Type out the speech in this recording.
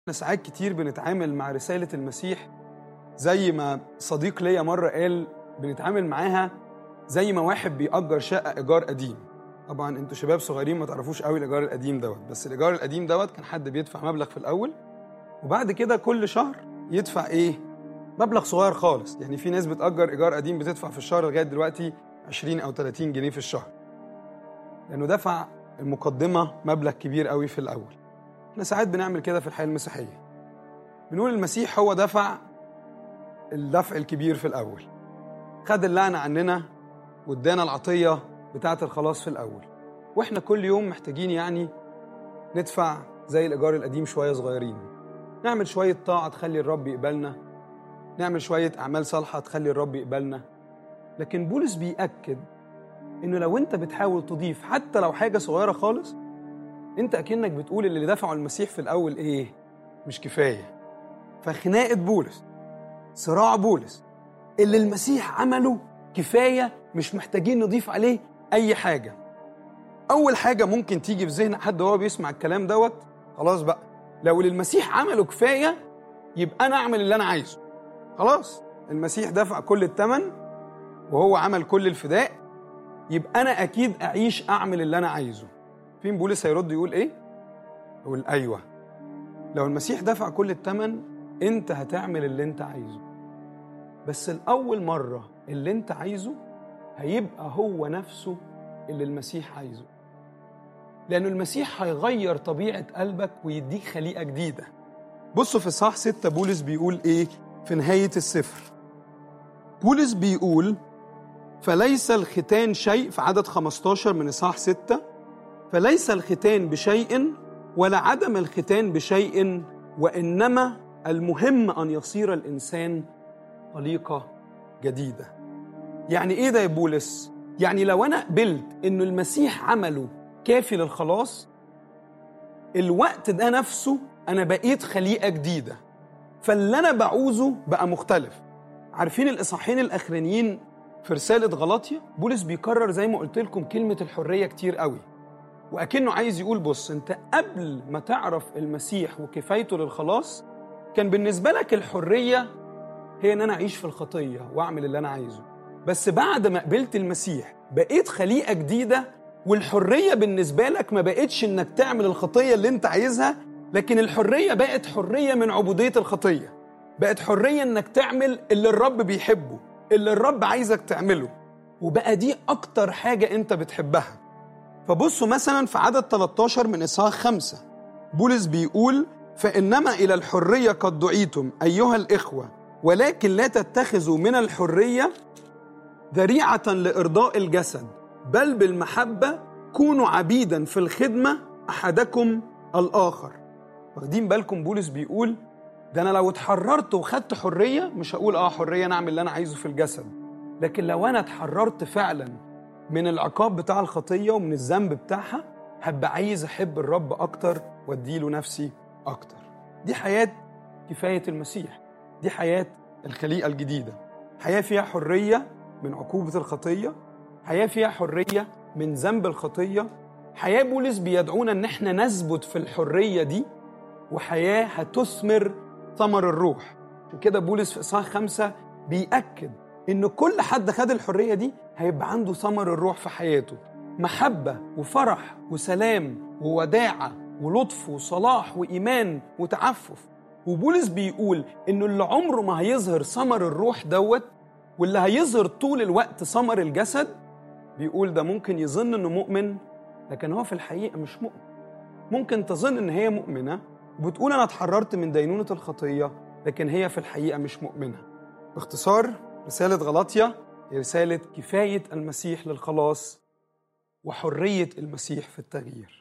احنا ساعات كتير بنتعامل مع رسالة المسيح زي ما صديق ليا مرة قال بنتعامل معاها زي ما واحد بيأجر شقة إيجار قديم طبعا انتوا شباب صغيرين ما تعرفوش قوي الإيجار القديم دوت بس الإيجار القديم دوت كان حد بيدفع مبلغ في الأول وبعد كده كل شهر يدفع إيه؟ مبلغ صغير خالص يعني في ناس بتأجر إيجار قديم بتدفع في الشهر لغاية دلوقتي 20 أو 30 جنيه في الشهر لأنه دفع المقدمة مبلغ كبير قوي في الأول احنا ساعات بنعمل كده في الحياة المسيحية بنقول المسيح هو دفع الدفع الكبير في الأول خد اللعنة عننا وادانا العطية بتاعة الخلاص في الأول واحنا كل يوم محتاجين يعني ندفع زي الإيجار القديم شوية صغيرين نعمل شوية طاعة تخلي الرب يقبلنا نعمل شوية أعمال صالحة تخلي الرب يقبلنا لكن بولس بيأكد إنه لو أنت بتحاول تضيف حتى لو حاجة صغيرة خالص أنت أكنك بتقول اللي دفعه المسيح في الأول إيه؟ مش كفاية فخناقة بولس صراع بولس اللي المسيح عمله كفاية مش محتاجين نضيف عليه أي حاجة أول حاجة ممكن تيجي في ذهن حد وهو بيسمع الكلام دوت خلاص بقى لو اللي المسيح عمله كفاية يبقى أنا أعمل اللي أنا عايزه خلاص المسيح دفع كل الثمن وهو عمل كل الفداء يبقى أنا أكيد أعيش أعمل اللي أنا عايزه فين بولس هيرد يقول إيه؟ يقول أيوه لو المسيح دفع كل الثمن أنت هتعمل اللي أنت عايزه بس الأول مرة اللي أنت عايزه هيبقى هو نفسه اللي المسيح عايزه لأنه المسيح هيغير طبيعة قلبك ويديك خليقة جديدة بصوا في صح ستة بولس بيقول إيه في نهاية السفر بولس بيقول فليس الختان شيء في عدد 15 من إصحاح 6 فليس الختان بشيء ولا عدم الختان بشيء وإنما المهم أن يصير الإنسان خليقة جديدة يعني إيه ده يا بولس؟ يعني لو أنا قبلت إنه المسيح عمله كافي للخلاص الوقت ده نفسه أنا بقيت خليقة جديدة فاللي أنا بعوزه بقى مختلف عارفين الإصحاحين الأخرانيين في رسالة غلاطيا بولس بيكرر زي ما قلت لكم كلمة الحرية كتير قوي وأكنه عايز يقول بص أنت قبل ما تعرف المسيح وكفايته للخلاص كان بالنسبة لك الحرية هي ان انا اعيش في الخطيه واعمل اللي انا عايزه بس بعد ما قبلت المسيح بقيت خليقه جديده والحريه بالنسبه لك ما بقتش انك تعمل الخطيه اللي انت عايزها لكن الحريه بقت حريه من عبوديه الخطيه بقت حريه انك تعمل اللي الرب بيحبه اللي الرب عايزك تعمله وبقى دي اكتر حاجه انت بتحبها فبصوا مثلا في عدد 13 من اصحاح 5 بولس بيقول فانما الى الحريه قد دعيتم ايها الاخوه ولكن لا تتخذوا من الحرية ذريعة لإرضاء الجسد بل بالمحبة كونوا عبيدا في الخدمة أحدكم الآخر واخدين بالكم بولس بيقول ده أنا لو اتحررت وخدت حرية مش هقول آه حرية نعمل اللي أنا عايزه في الجسد لكن لو أنا اتحررت فعلا من العقاب بتاع الخطية ومن الذنب بتاعها هبقى عايز أحب الرب أكتر وأديله نفسي أكتر دي حياة كفاية المسيح دي حياة الخليقة الجديدة حياة فيها حرية من عقوبة الخطية حياة فيها حرية من ذنب الخطية حياة بولس بيدعونا ان احنا نثبت في الحرية دي وحياة هتثمر ثمر الروح عشان كده بولس في إصحاح خمسة بيأكد إن كل حد خد الحرية دي هيبقى عنده ثمر الروح في حياته محبة وفرح وسلام ووداعة ولطف وصلاح وإيمان وتعفف وبولس بيقول انه اللي عمره ما هيظهر ثمر الروح دوت واللي هيظهر طول الوقت ثمر الجسد بيقول ده ممكن يظن انه مؤمن لكن هو في الحقيقه مش مؤمن ممكن تظن ان هي مؤمنه وبتقول انا اتحررت من دينونه الخطيه لكن هي في الحقيقه مش مؤمنه باختصار رساله غلاطيا هي رساله كفايه المسيح للخلاص وحريه المسيح في التغيير